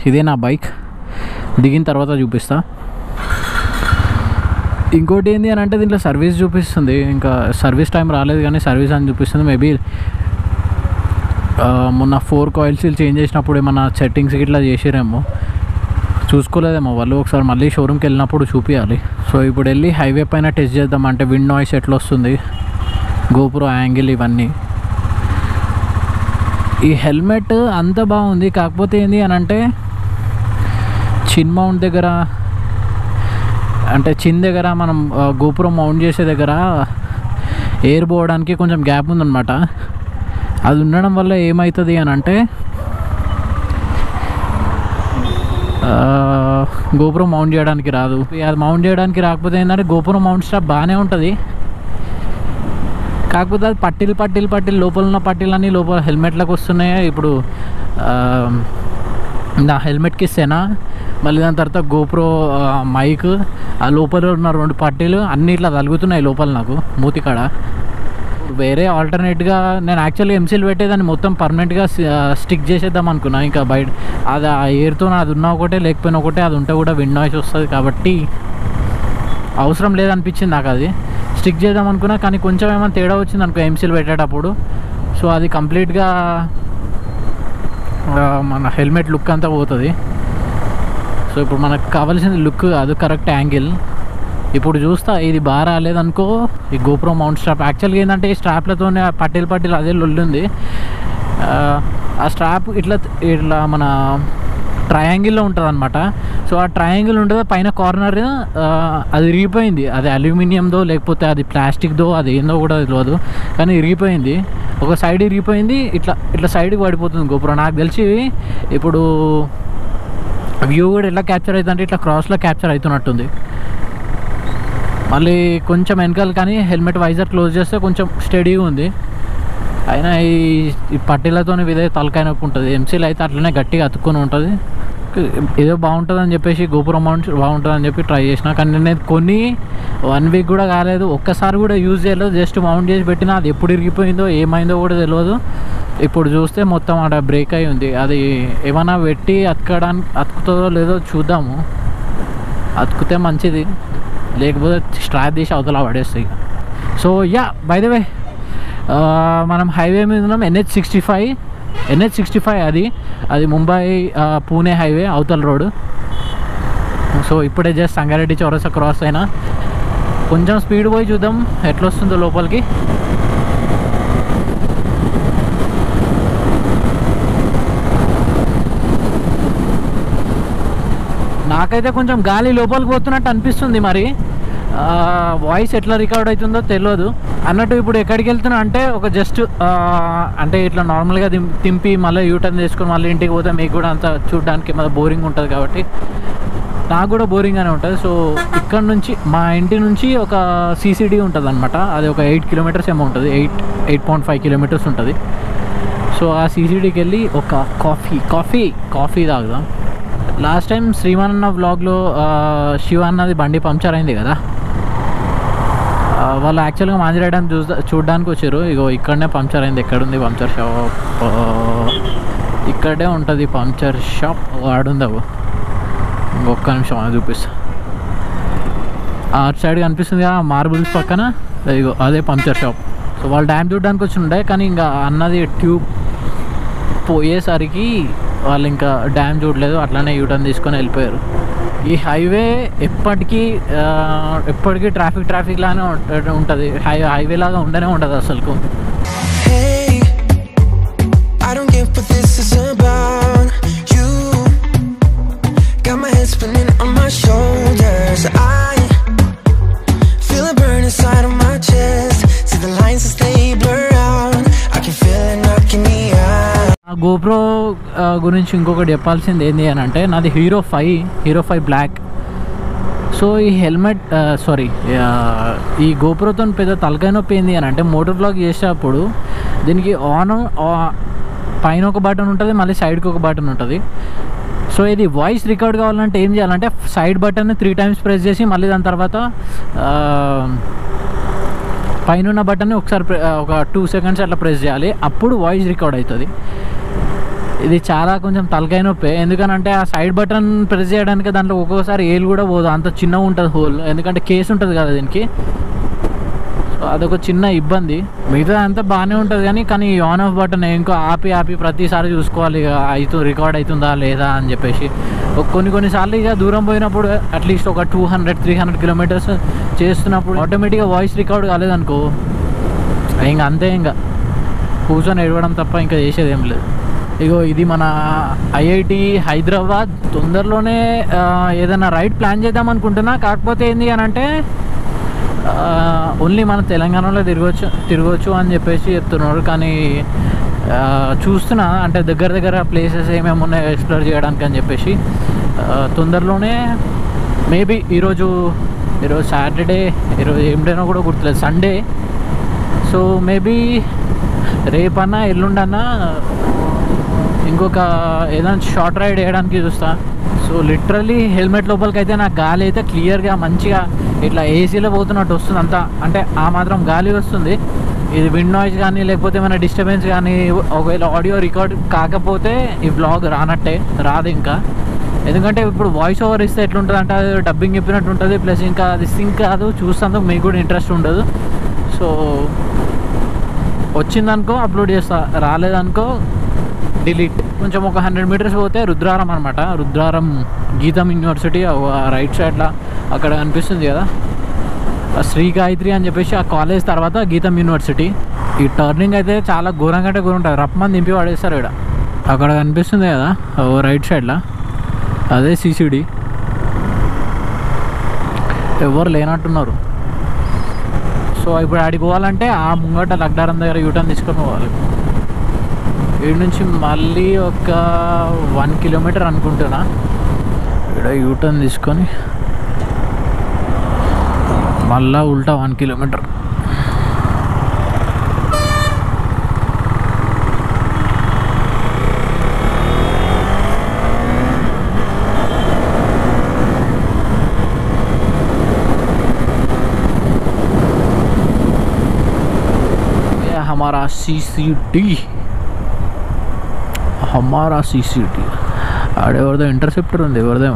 ఇదే నా బైక్ దిగిన తర్వాత చూపిస్తా ఇంకోటి ఏంటి అని అంటే దీంట్లో సర్వీస్ చూపిస్తుంది ఇంకా సర్వీస్ టైం రాలేదు కానీ సర్వీస్ అని చూపిస్తుంది మేబీ మొన్న ఫోర్ కాయిల్స్ చేంజ్ చేసినప్పుడు ఏమన్నా సెట్టింగ్స్ ఇట్లా చేసిరేమో చూసుకోలేదేమో వాళ్ళు ఒకసారి మళ్ళీ షోరూమ్కి వెళ్ళినప్పుడు చూపించాలి సో ఇప్పుడు వెళ్ళి హైవే పైన టెస్ట్ చేద్దాం అంటే విండ్ నాయిస్ ఎట్లా వస్తుంది గోపురం యాంగిల్ ఇవన్నీ ఈ హెల్మెట్ అంత బాగుంది కాకపోతే ఏంది అని అంటే చిన్ మౌంట్ దగ్గర అంటే చిన్ దగ్గర మనం ఆ, గోపురం మౌంట్ చేసే దగ్గర ఎయిర్ పోవడానికి కొంచెం గ్యాప్ ఉందన్నమాట అది ఉండడం వల్ల ఏమవుతుంది అని అంటే ఆ, గోపురం మౌంట్ చేయడానికి రాదు అది మౌంట్ చేయడానికి రాకపోతే ఏంటంటే గోపురం మౌంట్ స్టాప్ బాగానే ఉంటుంది కాకపోతే అది పట్టీలు పట్టీలు పట్టీలు లోపల ఉన్న పట్టీలన్నీ లోపల హెల్మెట్లకు వస్తున్నాయి ఇప్పుడు ఆ, నా హెల్మెట్కి సెనా మళ్ళీ దాని తర్వాత గోప్రో మైక్ ఆ లోపల ఉన్న రెండు పట్టీలు అన్నీ ఇట్లా తలుగుతున్నాయి లోపల నాకు మూతికాడ వేరే ఆల్టర్నేట్గా నేను యాక్చువల్లీ ఎంసీలు పెట్టేదాన్ని మొత్తం పర్మనెంట్గా స్టిక్ చేసేద్దాం అనుకున్నా ఇంకా బయట అది ఆ ఎయిర్తో అది ఉన్నా ఒకటే లేకపోయినా ఒకటే అది ఉంటే కూడా విండ్ నాయిస్ వస్తుంది కాబట్టి అవసరం లేదనిపించింది నాకు అది స్టిక్ చేద్దాం అనుకున్నా కానీ కొంచెం ఏమైనా తేడా వచ్చింది అనుకో ఎంసీలు పెట్టేటప్పుడు సో అది కంప్లీట్గా ఆ, మన హెల్మెట్ లుక్ అంతా పోతుంది సో ఇప్పుడు మనకు కావాల్సింది లుక్ అది కరెక్ట్ యాంగిల్ ఇప్పుడు చూస్తా ఇది బాగా రాలేదనుకో ఈ గోప్రో మౌంట్ స్ట్రాప్ యాక్చువల్గా ఏంటంటే ఈ స్ట్రాప్లతోనే పట్టీలు పట్టీలు అదే లొల్లుంది ఆ, ఆ స్ట్రాప్ ఇట్లా ఇట్లా మన ట్రయాంగిల్లో ఉంటుంది అనమాట సో ఆ ట్రయాంగిల్ ఉంటుంది పైన కార్నర్ అది ఇరిగిపోయింది అది అల్యూమినియందో లేకపోతే అది ప్లాస్టిక్దో అది ఏందో కూడా తెలియదు కానీ ఇరిగిపోయింది ఒక సైడ్ ఇరిగిపోయింది ఇట్లా ఇట్లా సైడ్కి పడిపోతుంది గోపురం నాకు తెలిసి ఇప్పుడు వ్యూ కూడా ఎట్లా క్యాప్చర్ అవుతుందంటే ఇట్లా క్రాస్లో క్యాప్చర్ అవుతున్నట్టుంది మళ్ళీ కొంచెం వెనకాల కానీ హెల్మెట్ వైజర్ క్లోజ్ చేస్తే కొంచెం స్టడీగా ఉంది అయినా ఈ ఈ పట్టీలతో ఇదే తలకాయ నొప్పి ఉంటుంది ఎంసీలు అయితే అట్లనే గట్టిగా అతుక్కొని ఉంటుంది ఏదో బాగుంటుందని చెప్పేసి గోపురం మౌంట్ బాగుంటుందని చెప్పి ట్రై చేసిన కానీ నేను కొన్ని వన్ వీక్ కూడా కాలేదు ఒక్కసారి కూడా యూజ్ చేయలేదు జస్ట్ మౌంట్ చేసి పెట్టినా అది ఎప్పుడు ఇరిగిపోయిందో ఏమైందో కూడా తెలియదు ఇప్పుడు చూస్తే మొత్తం అక్కడ బ్రేక్ అయి ఉంది అది ఏమైనా పెట్టి అతకడానికి అతుకుతుందో లేదో చూద్దాము అతుకుతే మంచిది లేకపోతే స్ట్రాప్ తీసి అవతల పడేస్తాయి so ya by the way మనం హైవే మీద ఉన్నాం NH sixty five NH sixty five అది అది ముంబై ఆ, పూణే హైవే అవతల రోడ్ సో ఇప్పుడే జస్ట్ సంగారెడ్డి చౌరసా క్రాస్ అయినా కొంచెం స్పీడ్ పోయి చూద్దాం ఎట్లా వస్తుందో లోపలికి నాకైతే కొంచెం గాలి లోపలికి పోతున్నట్టు అనిపిస్తుంది మరి వాయిస్ ఎట్లా రికార్డ్ అవుతుందో తెలియదు అన్నట్టు ఇప్పుడు ఎక్కడికి వెళ్తున్నా అంటే ఒక జస్ట్ అంటే ఇట్లా నార్మల్గా దిం తింపి మళ్ళీ యూటర్న్ చేసుకొని మళ్ళీ ఇంటికి పోతే మీకు కూడా అంత చూడడానికి మళ్ళీ బోరింగ్ ఉంటుంది కాబట్టి నాకు కూడా బోరింగ్గానే ఉంటుంది సో ఇక్కడ నుంచి మా ఇంటి నుంచి ఒక సీసీడీ ఉంటుంది అనమాట అది ఒక ఎయిట్ కిలోమీటర్స్ ఏమో ఉంటుంది eight eight point five kilometres ఉంటుంది సో ఆ సీసీడీకి వెళ్ళి ఒక కాఫీ కాఫీ కాఫీ తాగుదాం లాస్ట్ టైం శ్రీమాన్ అన్న వ్లాగ్లో శివ అన్నది బండి పంక్చర్ అయింది కదా ఆ, వాళ్ళు యాక్చువల్గా మాంజిరాయడం చూ చూడడానికి వచ్చారు ఇగో ఇక్కడనే పంక్చర్ అయింది ఎక్కడుంది పంక్చర్ షాప్ ఇక్కడే ఉంటుంది పంక్చర్ షాప్ ఆడుంది అవు ఇంకొక నిమిషం అది చూపిస్తా ఆ అటు సైడ్ కనిపిస్తుంది కదా మార్బుల్స్ పక్కన ఇగో అదే పంక్చర్ షాప్ సో వాళ్ళు డ్యామ్ చూడడానికి వచ్చి ఉండే కానీ ఇంకా అన్నది ట్యూబ్ పోయేసరికి వాళ్ళు ఇంకా డ్యామ్ చూడలేదు అట్లానే యూటర్న్ తీసుకొని వెళ్ళిపోయారు ఈ హైవే ఎప్పటికీ ఆ, ఎప్పటికీ ట్రాఫిక్ ట్రాఫిక్ లానే ఉంటుంది హై హైవే లాగా ఉండనే ఉండదు అసలు Hey, I don't get what this is about. You got my head spinning on my shoulders. I feel a burn inside of my chest. See the lines as they blur out. I can feel it knocking me out. ఆ GoPro ఆ, గురించి ఇంకొకటి చెప్పాల్సింది ఏంటి అని అంటే నాది hero five hero five black so ఈ హెల్మెట్ సారీ ఈ గోప్రోతో పెద్ద తలకాయ నొప్పి ఏంది అని అంటే మోటార్ బ్లాక్ చేసేటప్పుడు దీనికి ఆన్ పైన ఒక బటన్ ఉంటుంది మళ్ళీ సైడ్కి ఒక బటన్ ఉంటుంది సో ఇది వాయిస్ రికార్డ్ కావాలంటే ఏం చేయాలంటే side button three times press చేసి మళ్ళీ దాని తర్వాత ఆ, పైన ఉన్న బటన్ని ఒకసారి ప్రె- ఒక టూ సెకండ్స్ అట్లా ప్రెస్ చేయాలి అప్పుడు వాయిస్ రికార్డ్ అవుతుంది ఇది చాలా కొంచెం తలకాయ నొప్పి ఎందుకనంటే ఆ సైడ్ బటన్ ప్రెస్ చేయడానికి దాంట్లో ఒక్కొక్కసారి ఏలు కూడా పోదు అంత చిన్నగా ఉంటుంది హోల్ ఎందుకంటే కేసు ఉంటుంది కదా దీనికి సో అదొక చిన్న ఇబ్బంది మిగతా అంతా బాగానే ఉంటుంది కానీ కానీ ఈ ఆన్ ఆఫ్ బటన్ ఇంకో ఆపి ఆపి ప్రతిసారి చూసుకోవాలి ఇక అవుతూ రికార్డ్ అవుతుందా లేదా అని చెప్పేసి ఒక కొన్ని కొన్నిసార్లు ఇక దూరం పోయినప్పుడు అట్లీస్ట్ ఒక two hundred three hundred kilometres చేస్తున్నప్పుడు ఆటోమేటిక్గా వాయిస్ రికార్డ్ కాలేదనుకో ఇంకా అంతే ఇంకా కూర్చొని ఏడవడం తప్ప ఇంకా చేసేది ఏం లేదు ఇగో ఇది మన ఐఐటి హైదరాబాద్ తొందరలోనే ఆ, ఏదైనా రైడ్ ప్లాన్ చేద్దాం అనుకుంటున్నా కాకపోతే ఏంది అని అంటే ఓన్లీ మన తెలంగాణలో తిరగవచ్చు తిరగవచ్చు అని చెప్పేసి చెప్తున్నారు కానీ ఆ, చూస్తున్నా అంటే దగ్గర దగ్గర ప్లేసెస్ ఏమేమి ఉన్నాయో ఎక్స్ప్లోర్ చేయడానికి అని చెప్పేసి ఆ, తొందరలోనే మేబీ ఈరోజు ఈరోజు సాటర్డే ఈరోజు ఏం డేనో కూడా గుర్తులేదు సండే సో మేబీ రేపన్నా ఎల్లుండన్నా ఇంకొక ఏదైనా షార్ట్ రైడ్ వేయడానికి చూస్తా సో లిటరలీ హెల్మెట్ లోపలికి అయితే నాకు గాలి అయితే క్లియర్గా మంచిగా ఇట్లా ఏసీలో పోతున్నట్టు వస్తుంది అంతా అంటే ఆ మాత్రం గాలి వస్తుంది ఇది విండ్ నాయిస్ కానీ లేకపోతే ఏమైనా డిస్టర్బెన్స్ కానీ ఒకవేళ ఆడియో రికార్డ్ కాకపోతే ఈ బ్లాగ్ రానట్టే రాదు ఇంకా ఎందుకంటే ఇప్పుడు వాయిస్ ఓవర్ ఇస్తే ఎట్లుంటుంది అంటే అది డబ్బింగ్ చెప్పినట్టు ఉంటుంది ప్లస్ ఇంకా అది సింక్ కాదు చూస్తాందుకు మీకు కూడా ఇంట్రెస్ట్ ఉండదు సో వచ్చిందనుకో అప్లోడ్ చేస్తా రాలేదనుకో డిలీట్ కొంచెం ఒక హండ్రెడ్ మీటర్స్ పోతే రుద్రారం అనమాట రుద్రారం గీతం యూనివర్సిటీ రైట్ సైడ్లో అక్కడ కనిపిస్తుంది కదా ఆ శ్రీ గాయత్రి అని చెప్పేసి ఆ కాలేజ్ తర్వాత గీతం యూనివర్సిటీ ఈ టర్నింగ్ అయితే చాలా ఘోరంగా అంటే ఘోరం ఉంటుంది రప్పమని దింపి పడేస్తారు ఇక్కడ అక్కడ కనిపిస్తుంది కదా ఓ రైట్ సైడ్లో అదే సిసిడి ఎవరు లేనట్టున్నారు సో ఇప్పుడు ఆడికి పోవాలంటే ఆ ముంగట లగ్డారం దగ్గర యూటర్న్ తీసుకొని పోవాలి వీడి నుంచి మళ్ళీ ఒక వన్ కిలోమీటర్ అనుకుంటున్నా ఇక్కడ యూటర్న్ తీసుకొని మళ్ళా ఉల్టా వన్ కిలోమీటర్ ये हमारा सी सी डी हमारा सी सी डी ఆడెవరిదో ఇంటర్సెప్టర్ ఉంది ఎవరిదేమో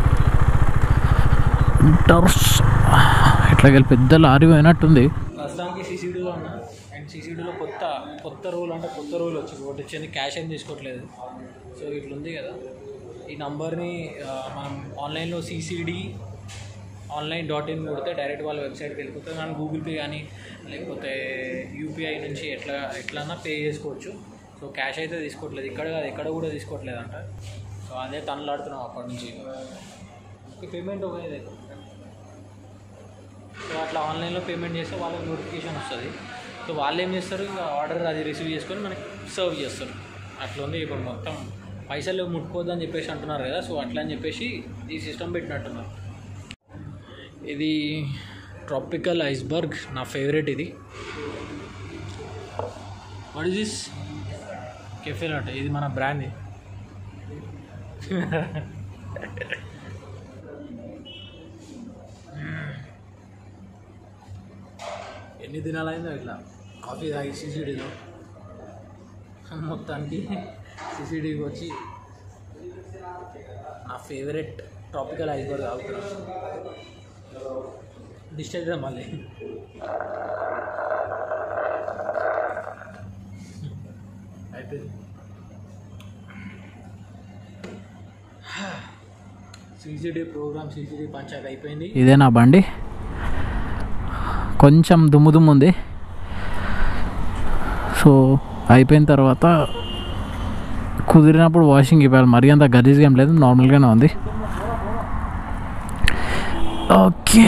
ఇంటర్స్ ఇట్లాగెళ్ళి పెద్ద లారీ పోయినట్టుంది ప్రస్తుతానికి సీసీడీలో ఉన్నా అండ్ సీసీడీలో కొత్త కొత్త రూల్ అంటే కొత్త రూల్ వచ్చింది ఒకటి వచ్చింది క్యాష్ ఏం తీసుకోవట్లేదు సో ఇట్లుంది కదా ఈ నంబర్ని ఆ, మనం ఆన్లైన్లో సీసీడీ ఆన్లైన్ డాట్ ఇన్ కొడితే డైరెక్ట్ వాళ్ళ వెబ్సైట్కి వెళ్ళిపోతుంది మనం గూగుల్ పే కానీ లేకపోతే యూపీఐ నుంచి ఎట్లా ఎట్లన్నా పే చేసుకోవచ్చు సో క్యాష్ అయితే తీసుకోవట్లేదు ఇక్కడ కాదు ఎక్కడ కూడా తీసుకోవట్లేదు అంట సో అదే తనలాడుతున్నాం అప్పటి నుంచి పేమెంట్ ఒక ఇది సో అట్లా ఆన్లైన్లో పేమెంట్ చేస్తే వాళ్ళకి నోటిఫికేషన్ వస్తుంది సో వాళ్ళు ఏం చేస్తారు ఇంకా ఆర్డర్ అది రిసీవ్ చేసుకొని మనకి సర్వ్ చేస్తారు అట్లా ఉంది ఇప్పుడు మొత్తం పైసలు ముట్టుకోవద్దు అని చెప్పేసి అంటున్నారు కదా సో అట్లా అని చెప్పేసి ఈ సిస్టమ్ పెట్టినట్టున్నారు ఇది ట్రాపికల్ ఐస్బర్గ్ నా ఫేవరెట్ ఇది what is this cafe latte ఇది మన బ్రాండ్ ఎన్ని దినాలైందో ఇట్లా కాఫీ తాగి సిసిడీలో మొత్తానికి సిసిడీకి వచ్చి నా ఫేవరెట్ ట్రాపికల్ ఐస్బర్గ్ తాగుతున్నాను డిష్ అయితే మళ్ళీ అయిపోయింది సీసీడీ ప్రోగ్రామ్ సీసీడీ పంచాయత్ అయిపోయింది ఇదే నా బండి కొంచెం దుమ్ము దుమ్ము ఉంది సో అయిపోయిన తర్వాత కుదిరినప్పుడు వాషింగ్ ఇవ్వాలి మరీ అంత గలీజ్గా ఏం లేదు నార్మల్గానే ఉంది ఓకే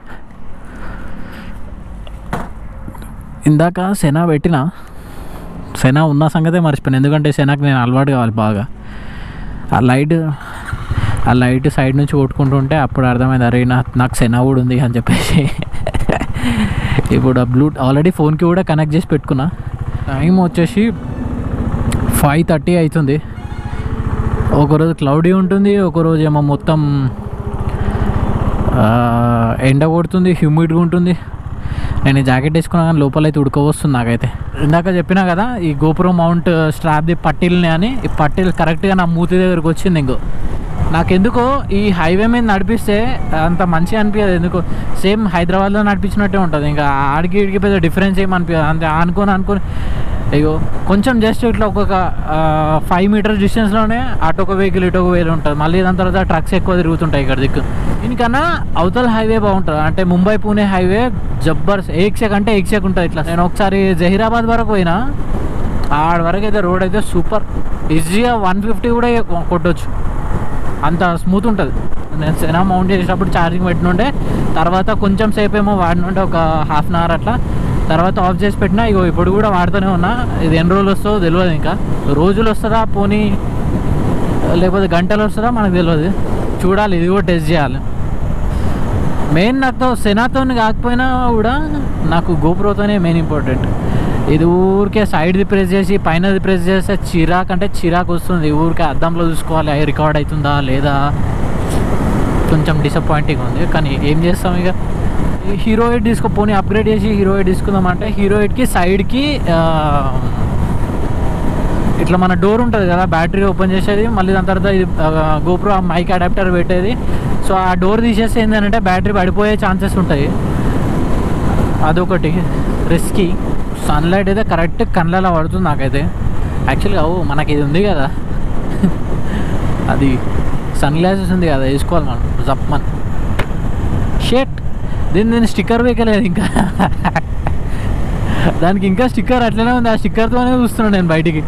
ఇందాక సెనా పెట్టిన సెనా ఉన్న సంగతే మర్చిపోయాను ఎందుకంటే సెనాకి నేను అలవాటు కావాలి బాగా ఆ లైట్ ఆ లైట్ సైడ్ నుంచి కొట్టుకుంటుంటే అప్పుడు అర్థమైంది అరే నా నాకు సెనా కూడా ఉంది అని చెప్పేసి ఇప్పుడు ఆ బ్లూ ఆల్రెడీ ఫోన్కి కూడా కనెక్ట్ చేసి పెట్టుకున్నా టైం వచ్చేసి ఫైవ్ థర్టీ అవుతుంది ఒకరోజు క్లౌడీ ఉంటుంది ఒకరోజు ఏమో మొత్తం ఆ, ఎండ కొడుతుంది హ్యూమిడ్గా ఉంటుంది నేను ఈ జాకెట్ వేసుకున్నా కానీ లోపల అయితే ఉడకవస్తుంది నాకైతే ఇందాక చెప్పినా కదా ఈ గోపురం మౌంట్ స్ట్రాప్ది పట్టీల్ని అని ఈ పట్టీలు కరెక్ట్గా నా మూతి దగ్గరకు వచ్చింది ఇంకో నాకెందుకో ఈ హైవే మీద నడిపిస్తే అంత మంచిగా అనిపించదు ఎందుకో సేమ్ హైదరాబాద్లో నడిపించినట్టే ఉంటుంది ఇంకా ఆడికి ఇడికి పెద్ద డిఫరెన్స్ ఏం అనిపించదు అంతే అనుకొని అనుకొని అయ్యో కొంచెం జస్ట్ ఇట్లా ఒక్కొక్క ఫైవ్ మీటర్స్ డిస్టెన్స్లోనే అటు ఒక వెహికల్ ఇటు ఒక వెహికల్ ఉంటుంది మళ్ళీ దాని తర్వాత ట్రక్స్ ఎక్కువ తిరుగుతుంటాయి ఇక్కడ దిక్కు దీనికన్నా అవతల హైవే బాగుంటుంది అంటే ముంబై పూణే హైవే జబ్బర్ ఏక్సెక్ అంటే ఏక్సెక్ ఉంటుంది ఇట్లా నేను ఒకసారి జహీరాబాద్ వరకు పోయినా ఆడ వరకు అయితే రోడ్ అయితే సూపర్ ఈజీగా వన్ ఫిఫ్టీ కూడా కొట్టొచ్చు అంత స్మూత్ ఉంటుంది నేను సెనా మౌంట్ చేసేటప్పుడు ఛార్జింగ్ పెట్టినుండే తర్వాత కొంచెం సేపు ఏమో వాడినుండే ఒక హాఫ్ అన్ అవర్ అట్లా తర్వాత ఆఫ్ చేసి పెట్టినా ఇగో ఇప్పుడు కూడా వాడుతూనే ఉన్నా ఇది ఎన్ని రోజులు వస్తుందో తెలియదు ఇంకా రోజులు వస్తుందా పోనీ లేకపోతే గంటలు వస్తుందా మనకు తెలియదు చూడాలి ఇది కూడా టెస్ట్ చేయాలి మెయిన్ నాకు సెనాతో కాకపోయినా కూడా నాకు గోప్రోతోనే మెయిన్ ఇంపార్టెంట్ ఇది ఊరికే సైడ్ది ప్రెస్ చేసి పైనది ప్రెస్ చేస్తే చిరాక్ అంటే చిరాకు వస్తుంది ఊరికే అద్దంలో చూసుకోవాలి అవి రికార్డ్ అవుతుందా లేదా కొంచెం డిసప్పాయింటింగ్ ఉంది కానీ ఏం చేస్తాం ఇక హీరో ఎయిట్ తీసుకో పోనీ అప్గ్రేడ్ చేసి హీరో ఎయిట్ తీసుకుందామంటే హీరో ఎయిట్కి సైడ్కి ఇట్లా మన డోర్ ఉంటుంది కదా బ్యాటరీ ఓపెన్ చేసేది మళ్ళీ దాని తర్వాత ఇది గోప్రో మైక్ అడాప్టర్ పెట్టేది సో ఆ డోర్ తీసేస్తే ఏంటంటే బ్యాటరీ పడిపోయే ఛాన్సెస్ ఉంటాయి అదొకటి రిస్కీ సన్లైట్ అయితే కరెక్ట్ కళ్ళలా పడుతుంది నాకైతే యాక్చువల్గా ఓ మనకి ఇది ఉంది కదా అది సన్ గ్లాసెస్ ఉంది కదా వేసుకోవాలి మనం జప్మన్ షేట్ దీన్ని నేను స్టిక్కర్ వేయలేదు ఇంకా దానికి ఇంకా స్టిక్కర్ అట్లనే ఉంది ఆ స్టిక్కర్తోనే చూస్తున్నాను నేను బయటికి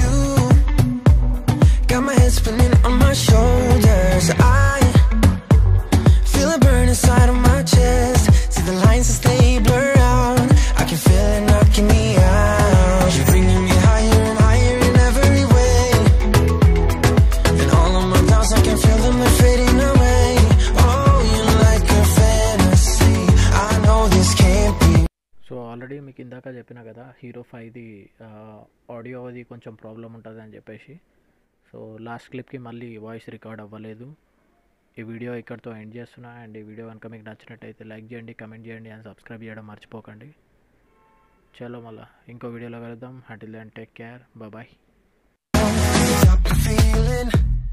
You got my head spinning on my shoulders. I feel it burn inside of my chest. See the lines as they blur out. I can feel it knocking me out. You're bringing me higher and higher in every way. And all of my doubts, I can feel them they're fading away. Oh, you're like a fantasy. I know this can't be. So already మీకు ఇందాక చెప్పిన కదా hero ఫైవ్ది audio అది కొంచెం problem ఉంటుంది అని చెప్పేసి so last క్లిప్కి మళ్ళీ వాయిస్ రికార్డ్ అవ్వలేదు ఈ వీడియో ఇక్కడితో ఎండ్ చేస్తున్నా అండ్ ఈ వీడియో కనుక మీకు నచ్చినట్టయితే లైక్ చేయండి కమెంట్ చేయండి అండ్ సబ్స్క్రైబ్ చేయడం మర్చిపోకండి చలో మళ్ళీ ఇంకో వీడియోలో కలుద్దాం హటిల్ then take care bye Stop the feeling